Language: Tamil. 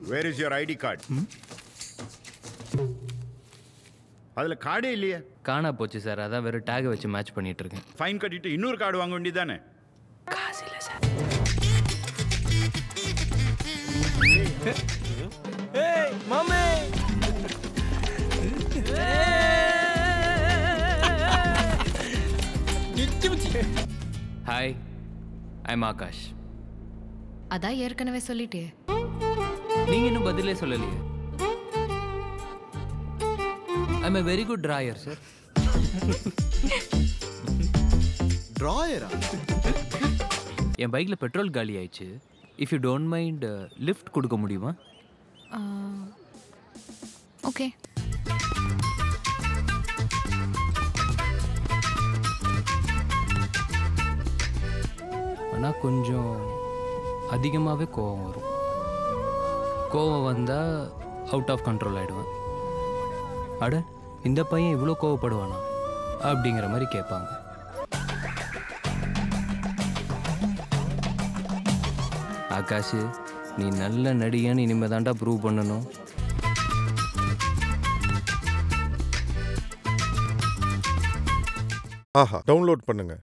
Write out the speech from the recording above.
where is your ID card அதில் கார்டே இல்லையே காணா போச்சு சார் அதான் வெறும் டேகை வச்சு மேட்ச் பண்ணிட்டு இருக்கேன் ஃபைன் கட்டிட்டு இன்னொரு கார்டு வாங்க வேண்டியதானே காசு இல்லை சார் ஹாய் ஐம் ஆகாஷ் அதான் ஏற்கனவே சொல்லிட்டே நீங்க இன்னும் பதிலே சொல்லலையே I'm a very good drawer sir டிராயரா என் பைக்ல பெட்ரோல் காலி ஆயிடுச்சு if you don't mind lift கொடுக்க முடியுமா ஓகே ஆனால் கொஞ்சம் அதிகமாகவே கோவம் வரும் கோவம் வந்தால் அவுட் ஆஃப் கண்ட்ரோல் ஆகிடுவேன் அட இந்த பையன் இவ்வளோ கோவப்படுவானா அப்படிங்கிற மாதிரி கேட்பாங்க ஆகாஷ் நீ நல்ல நடிகன்னு இனிமே தாண்டா ப்ரூவ் பண்ணணும் ஆஹா டவுன்லோட் பண்ணுங்க